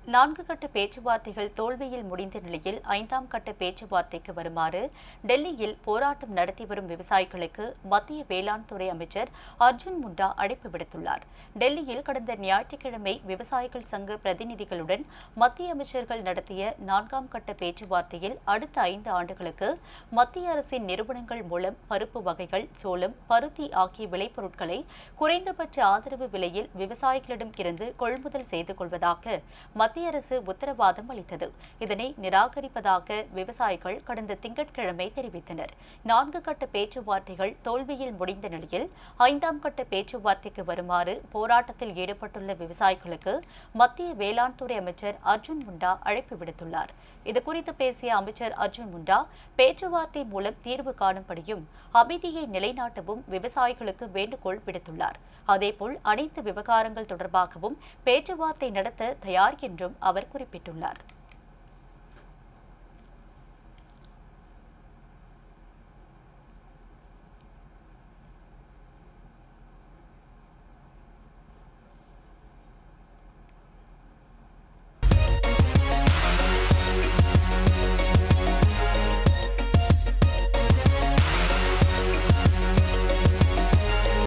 நான்கு கட்ட பேச்சுவார்த்தைகள் தோல்வியில் முடிந்த நிலையில் ஐந்தாம் கட்ட பேச்சுவார்த்தைக்கு வருமாறு டெல்லியில் போராட்டம் நடத்தி வரும் விவசாயிகளுக்கு மத்திய வேளாண் துறை அமைச்சர் அர்ஜுன் முண்டா அழைப்பு விடுத்துள்ளார் டெல்லியில் கடந்த ஞாயிற்றுக்கிழமை விவசாயிகள் சங்க பிரதிநிதிகளுடன் மத்திய அமைச்சர்கள் நடத்திய நான்காம் கட்ட பேச்சுவார்த்தையில் அடுத்த ஐந்து ஆண்டுகளுக்கு மத்திய அரசின் நிறுவனங்கள் மூலம் பருப்பு வகைகள் சோளம் பருத்தி ஆகிய விளைபொருட்களை குறைந்தபட்ச ஆதரவு விலையில் விவசாயிகளிடம் இருந்து கொள்முதல் செய்து கொள்வதாக மத்திய அரசு உத்தரவாதம் அளித்தது இதனை நிராகரிப்பதாக விவசாயிகள் கடந்த திங்கட்கிழமை தெரிவித்தனர் நான்கு கட்ட பேச்சுவார்த்தைகள் தோல்வியில் முடிந்த நிலையில் ஐந்தாம் கட்ட பேச்சுவார்த்தைக்கு வருமாறு போராட்டத்தில் ஈடுபட்டுள்ள விவசாயிகளுக்கு மத்திய வேளாண் துறை அமைச்சர் அர்ஜுன் முண்டா அழைப்பு விடுத்துள்ளார் இதுகுறித்து பேசிய அமைச்சர் அர்ஜுன் முண்டா பேச்சுவார்த்தை மூலம் தீர்வு காணும்படியும் அமைதியை நிலைநாட்டவும் விவசாயிகளுக்கு வேண்டுகோள் விடுத்துள்ளார் அதேபோல் அனைத்து விவகாரங்கள் தொடர்பாகவும் பேச்சுவார்த்தை நடத்த தயார் என்றும் அவர் குறிப்பிட்டுள்ளார்